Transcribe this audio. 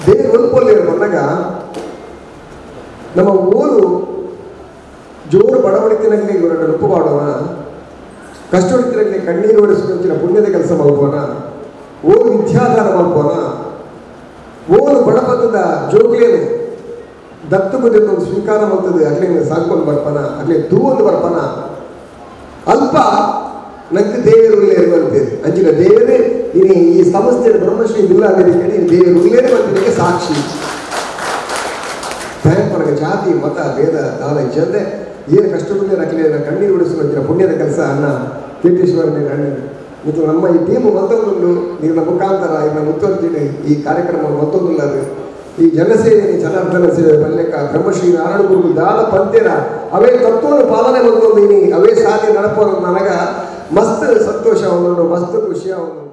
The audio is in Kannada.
ದೇವರು ಒಲ್ಪೊಲ್ಲಿ ಬಂದಾಗ ನಮ್ಮ ಊರು ಜೋರು ಬಡವಡಿತಿನಲ್ಲಿ ಇವರನ್ನು ರುಪ್ಪು ಮಾಡೋಣ ಕಷ್ಟೊಡಿತಿನಲ್ಲಿ ಕಣ್ಣೀರು ಒಡಿಸುವಂಚಿನ ಪುಣ್ಯದ ಕೆಲಸ ಮಾಡ್ಬೋಣ ಓದು ವಿದ್ಯಾದಾನ ಮಾಡ್ಬೋಣ ಓದು ಬಡಪದ ಜೋಗ್ಲೇನೆ ದತ್ತು ಕುದಿದ್ದು ಒಂದು ಸ್ವೀಕಾರ ಮಾಡ್ತದೆ ಅಗ್ಲೇನೆ ಸಾಕೊಂಡು ಬರ್ಪನ ಅಗ್ಲೇ ದೂವೊಂದು ಬರ್ಪನ ಅಲ್ಪ ನಂಗೆ ದೇವರು ಉಳ್ಳೇ ಇರುವಂತೇಳಿ ಅಂಚಿನ ದೇವರೇ ಇನಿ ಈ ಸಂಸ್ಥೆಯ ಬ್ರಹ್ಮಶ್ರೀ ಜಿಲ್ಲಾಧಿಕಾರಿ ನೀನು ದೇವರು ಉಳ್ಳೇ ಬಂದಿದ್ದಕ್ಕೆ ಸಾಕ್ಷಿ ಭಯಂಕರ ಜಾತಿ ಮತ ಭೇದ ದಾನ ಜೊತೆ ಏನು ಕಷ್ಟಪಟ್ಟು ರಕಲೆ ಕಣ್ಣೀರು ಉಡಿಸುವಂತಿನ ಪುಣ್ಯದ ಕೆಲಸ ಅನ್ನ ಕೀರ್ತೀಶ್ವರನೇ ಕಣ್ಣು ಮತ್ತು ನಮ್ಮ ಈ ಟೀಮು ಮತ್ತೊಂದು ನೀರಿನ ಮುಖಾಂತರ ಇನ್ನ ಮುತ್ತೊಂದಿನ ಈ ಕಾರ್ಯಕ್ರಮವನ್ನು ಮತ್ತೊಂದುಲ್ಲದು ಈ ಜನಸೇವೆ ಜನಾರ್ದನ ಸೇವೆ ಪಲ್ಲೆಕ ಬ್ರಹ್ಮಶ್ರೀ ನಾರಾಯಣ ಗುರು ದಾನ ಪಂಥ್ಯರ ಅವೇ ತತ್ವವನ್ನು ಪಾಲನೆ ಮಾಡ್ಕೊಂಡು ಅವೇ ಸಾಧನೆ ನಡಪೋದು ನನಗ ಮಸ್ತ್ ಸಂತೋಷವನ್ನು ಮಸ್ತ್ ಖುಷಿಯನ್ನು